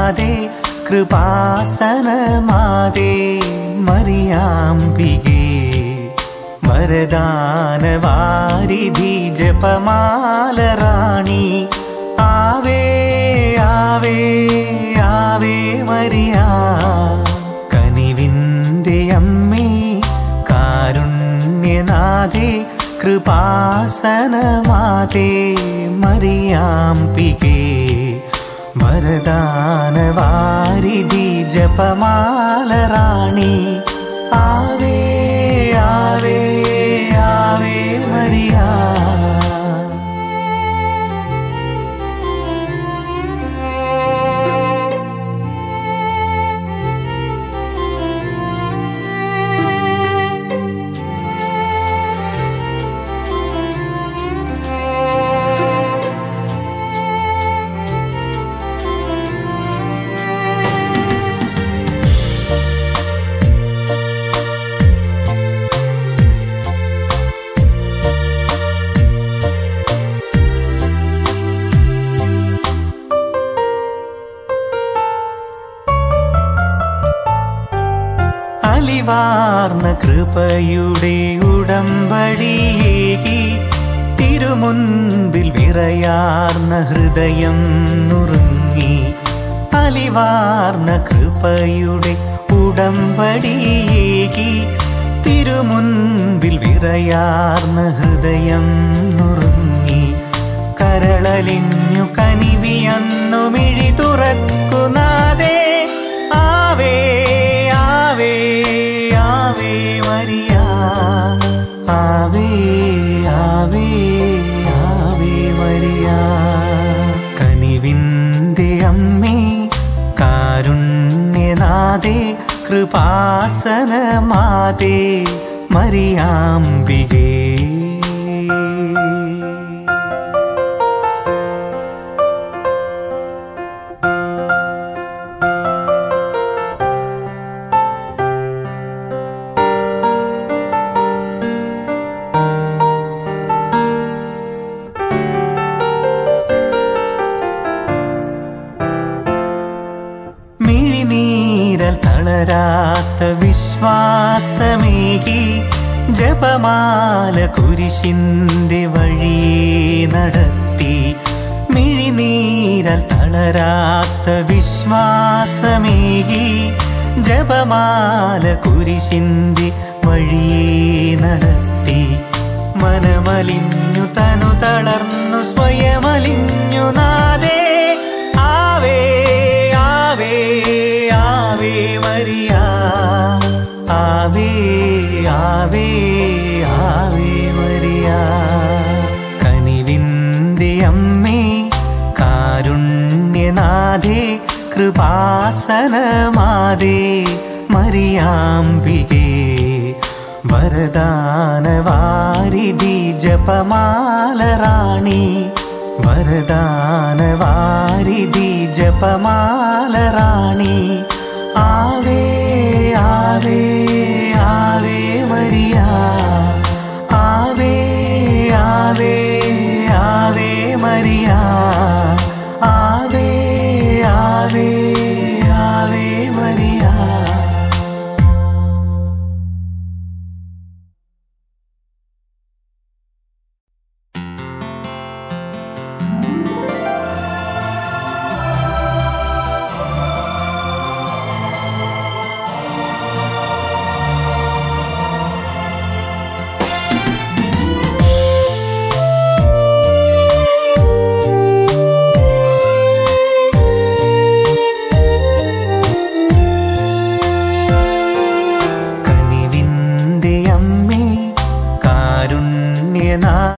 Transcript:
നാദേ കൃപാസനമാതേ മറിയാംബികേ വരദാനവാരിധി ജപമാലറാണി ആവേ ആവേ Ave Maria കനിവിൻ്റെ അമ്മേ കാരുണ്യനാഥേ കൃപാസനമാതേ മറിയാംബികേ വരദാനവാരിധി ജപമാലറാണി ആവേ ആവേ Ave Maria അലിവാർന്ന കൃപയുടെ ഉടമ്പടിയേകി തിരുമുൻപിൽ വിറയാർന്ന ഹൃദയം നുറുങ്ങി അലിവാർന്ന കൃപയുടെ ഉടമ്പടിയേകി തിരുമുൻപിൽ വിറയാർന്ന ഹൃദയം നുറുങ്ങി കരളലിഞ്ഞു കനിവിയന്നു മിഴി തുറക്കുന്നാദേ ആവേ ആവേ ആവേ മരിയ ആവേ ആവേ ആവേ മരിയ കനിവിൻ്റെ അമ്മേ കാരുണ്യനാഥേ കൃപാസനമാതേ മരിയാംബികേ മിഴിനീരൽ തളരാത്ത വിശ്വാസമേകി ജപമാല കുരിശിന്റെ വഴിയെ നടത്തി മിഴിനീരൽ തളരാത്ത വിശ്വാസമേകി ജപമാല കുരിശിന്റെ വഴിയെ നടത്തി മനമലിഞ്ഞു തനു തളർന്നു സ്വയമലിഞ്ഞു നാദേ ആവേ ആവേ ആവേ മരിയ ആവേ ആവേ ആവേ മരിയ കനിവിൻ്റെ അമ്മേ കാരുണ്യനാഥേ കൃപാസനമാതേ മരിയാംബികേ വരദാനവാരിധി ജപമാലറാണി വരദാനവാരിധി ജപമാലറാണി